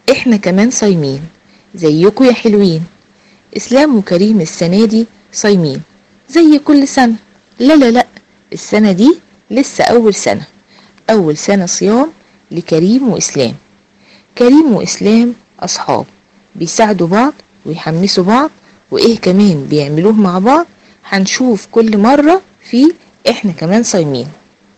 احنا كمان صايمين زيكم يا حلوين اسلام وكريم السنة دي صايمين زي كل سنة لا لا لا السنة دي لسه أول سنة أول سنة صيام لكريم وإسلام كريم وإسلام أصحاب بيساعدوا بعض ويحمسوا بعض وإيه كمان بيعملوه مع بعض هنشوف كل مرة في إحنا كمان صايمين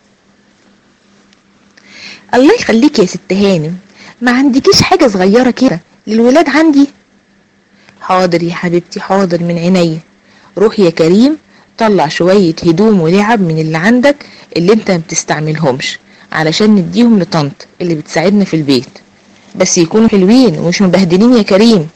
الله يخليك يا ست هانم ما عندكيش حاجة صغيرة كده للولاد عندي حاضر يا حبيبتي حاضر من عينيا روح يا كريم طلع شوية هدوم ولعب من اللي عندك اللي انت ما بتستعملهمش علشان نديهم لطنط اللي بتساعدنا في البيت بس يكونوا حلوين ومش مبهدلين يا كريم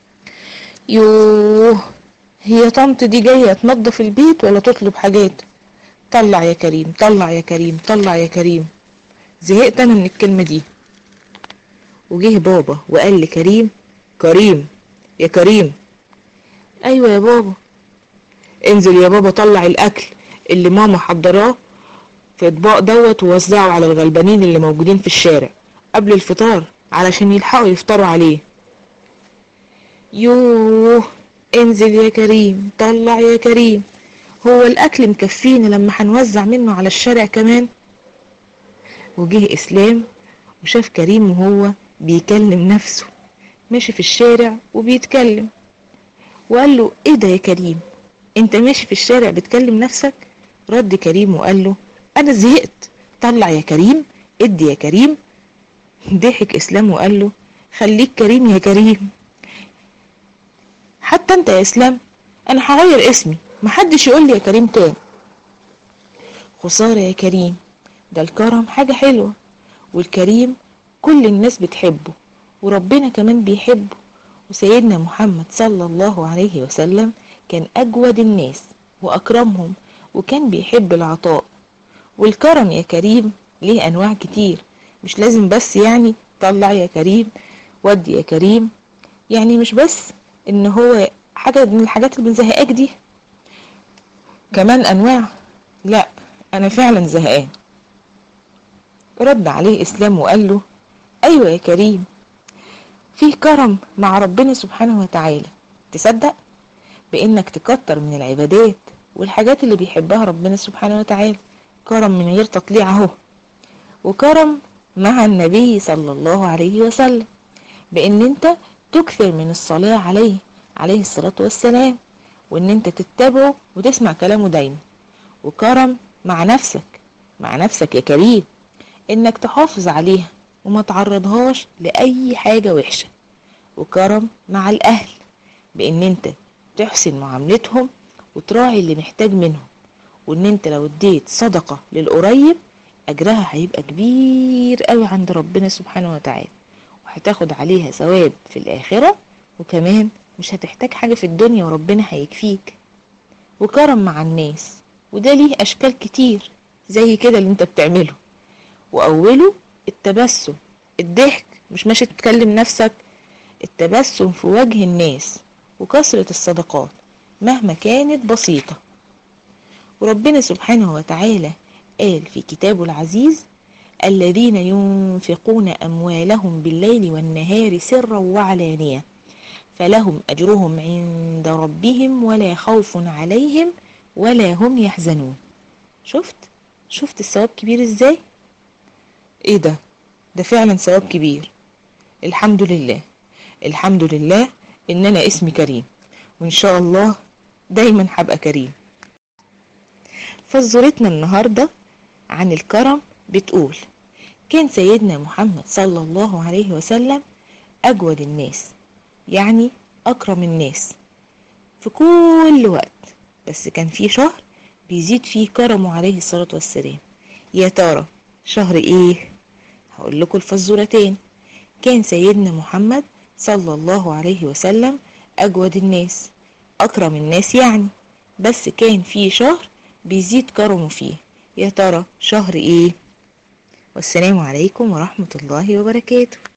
يوه هي طنط دي جاية تنظف البيت ولا تطلب حاجات طلع يا كريم طلع يا كريم طلع يا كريم زهقت انا من الكلمة دي وجه بابا وقال لكريم كريم يا كريم ايوه يا بابا انزل يا بابا طلع الاكل اللي ماما حضراه في اطباق دوت ووزعه على الغلبانين اللي موجودين في الشارع قبل الفطار علشان يلحقوا يفطروا عليه يوه انزل يا كريم طلع يا كريم هو الاكل مكفينا لما هنوزع منه على الشارع كمان وجه اسلام وشاف كريم وهو بيكلم نفسه ماشي في الشارع وبيتكلم وقال له ايه ده يا كريم انت ماشي في الشارع بتكلم نفسك رد كريم وقال له انا زهقت طلع يا كريم ادي يا كريم ضحك اسلام وقال له خليك كريم يا كريم حتى انت يا اسلام انا هغير اسمي محدش يقول لي يا كريم تاني خسارة يا كريم ده الكرم حاجة حلوة والكريم كل الناس بتحبه وربنا كمان بيحبه وسيدنا محمد صلى الله عليه وسلم كان أجود الناس وأكرمهم وكان بيحب العطاء والكرم يا كريم ليه أنواع كتير مش لازم بس يعني طلع يا كريم ودي يا كريم يعني مش بس ان هو حاجة من الحاجات اللي بنزهقك دي كمان انواع لا انا فعلا زهقان رد عليه اسلام وقال له ايوه يا كريم فيه كرم مع ربنا سبحانه وتعالى تصدق بانك تكتر من العبادات والحاجات اللي بيحبها ربنا سبحانه وتعالى كرم من غير تطليع اهو وكرم مع النبي صلى الله عليه وسلم بان انت تكثر من الصلاة عليه عليه الصلاة والسلام وان انت تتبعه وتسمع كلامه دايما وكرم مع نفسك مع نفسك يا كريم انك تحافظ عليها وما تعرضهاش لأي حاجة وحشة وكرم مع الأهل بإن أنت تحسن معاملتهم وتراعي اللي محتاج منهم وإن أنت لو اديت صدقة للقريب أجرها هيبقى كبير قوي عند ربنا سبحانه وتعالى وهتاخد عليها ثواب في الآخرة وكمان مش هتحتاج حاجة في الدنيا وربنا هيكفيك وكرم مع الناس وده ليه أشكال كتير زي كده اللي انت بتعمله وأوله التبسم الضحك مش ماشي تتكلم نفسك التبسم في وجه الناس وكثرة الصدقات مهما كانت بسيطة وربنا سبحانه وتعالى قال في كتابه العزيز الذين ينفقون أموالهم بالليل والنهار سرا وعلانية فلهم أجرهم عند ربهم ولا خوف عليهم ولا هم يحزنون شفت شفت الثواب كبير ازاي ايه ده ده فعلا ثواب كبير الحمد لله الحمد لله ان انا اسمي كريم وان شاء الله دايما هبقى كريم فزورتنا النهاردة عن الكرم بتقول كان سيدنا محمد صلى الله عليه وسلم أجود الناس يعني أكرم الناس في كل وقت بس كان في شهر بيزيد فيه كرمه عليه الصلاة والسلام يا ترى شهر ايه هقول لكم الفزورتين كان سيدنا محمد صلى الله عليه وسلم أجود الناس أكرم الناس يعني بس كان في شهر بيزيد كرمه فيه يا ترى شهر ايه والسلام عليكم ورحمة الله وبركاته